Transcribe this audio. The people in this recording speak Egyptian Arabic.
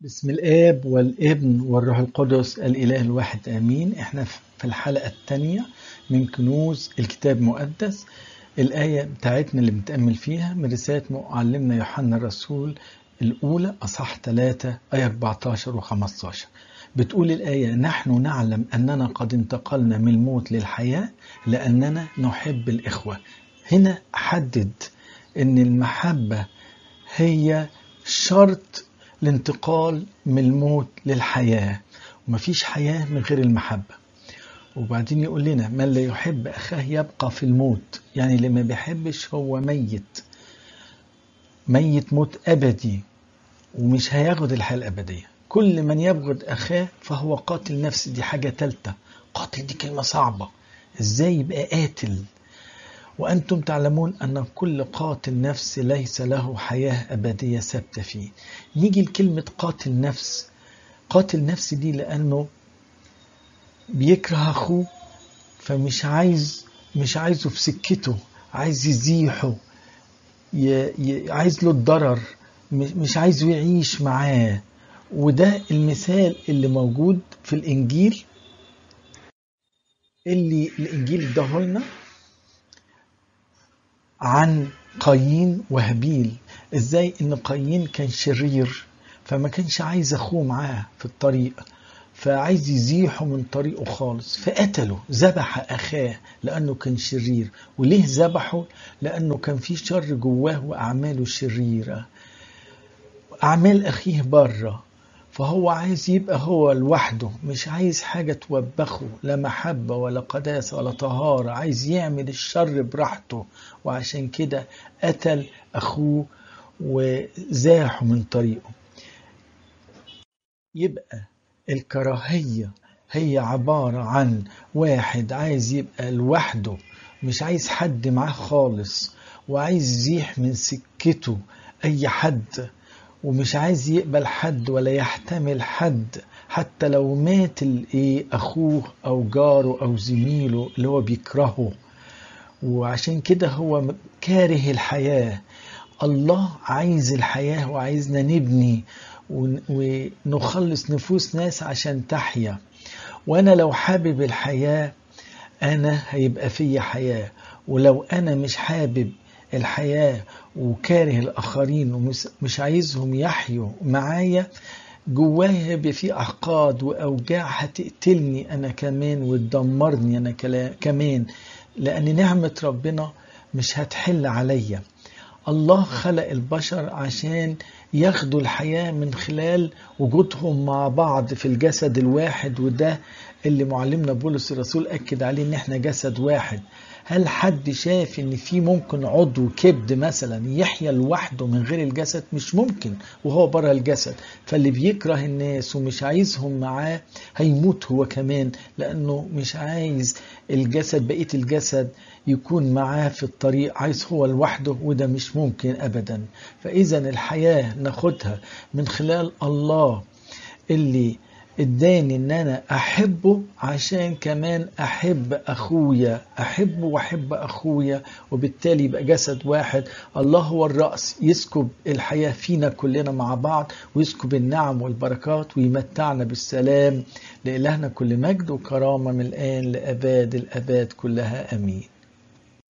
بسم الآب والابن والروح القدس الإله الواحد آمين احنا في الحلقة الثانية من كنوز الكتاب المقدس الآية بتاعتنا اللي بنتأمل فيها من رسالة معلمنا يوحنا الرسول الأولى أصح 3 آية 14 و 15 بتقول الآية نحن نعلم أننا قد انتقلنا من الموت للحياة لأننا نحب الإخوة هنا حدد أن المحبة هي شرط الانتقال من الموت للحياة ومفيش حياة من غير المحبة وبعدين يقول لنا من لا يحب أخاه يبقى في الموت يعني اللي ما بيحبش هو ميت ميت موت أبدي ومش هياخد الحياة الأبدية كل من يبغض أخاه فهو قاتل نفس دي حاجة تالتة قاتل دي كلمة صعبة إزاي يبقى قاتل وأنتم تعلمون أن كل قاتل نفس ليس له حياة أبدية ثابتة فيه نيجي لكلمة قاتل نفس قاتل نفس دي لأنه بيكره أخوه فمش عايز مش عايزه في سكته عايز يزيحه ي... ي... عايز له الضرر مش عايزه يعيش معاه وده المثال اللي موجود في الإنجيل اللي الإنجيل اداهولنا عن قايين وهابيل ازاي ان قايين كان شرير فما كانش عايز اخوه معاه في الطريق فعايز يزيحه من طريقه خالص فقتله ذبح اخاه لانه كان شرير وليه ذبحه لانه كان في شر جواه واعماله شريره اعمال اخيه بره فهو عايز يبقى هو لوحده مش عايز حاجة توبخه لا محبة ولا قداسة ولا طهارة عايز يعمل الشر براحته وعشان كده قتل أخوه وزاحه من طريقه يبقى الكراهية هي عبارة عن واحد عايز يبقى لوحده مش عايز حد معاه خالص وعايز يزيح من سكته أي حد ومش عايز يقبل حد ولا يحتمل حد حتى لو مات الايه اخوه او جاره او زميله اللي هو بيكرهه وعشان كده هو كاره الحياه الله عايز الحياه وعايزنا نبني ونخلص نفوس ناس عشان تحيا وانا لو حابب الحياه انا هيبقى فيا حياه ولو انا مش حابب الحياة وكاره الآخرين ومش عايزهم يحيوا معايا جوايا يبقى في أحقاد وأوجاع هتقتلني أنا كمان وتدمرني أنا كمان لأن نعمة ربنا مش هتحل عليا الله خلق البشر عشان ياخدوا الحياة من خلال وجودهم مع بعض في الجسد الواحد وده اللي معلمنا بولس الرسول أكد عليه إن إحنا جسد واحد هل حد شاف ان في ممكن عضو كبد مثلا يحيا لوحده من غير الجسد مش ممكن وهو بره الجسد فاللي بيكره الناس ومش عايزهم معاه هيموت هو كمان لانه مش عايز الجسد بقيه الجسد يكون معاه في الطريق عايز هو لوحده وده مش ممكن ابدا فاذا الحياه ناخدها من خلال الله اللي اداني ان انا احبه عشان كمان احب اخويا احبه واحب اخويا وبالتالي يبقى جسد واحد الله هو الراس يسكب الحياه فينا كلنا مع بعض ويسكب النعم والبركات ويمتعنا بالسلام لالهنا كل مجد وكرامه من الان لاباد الاباد كلها امين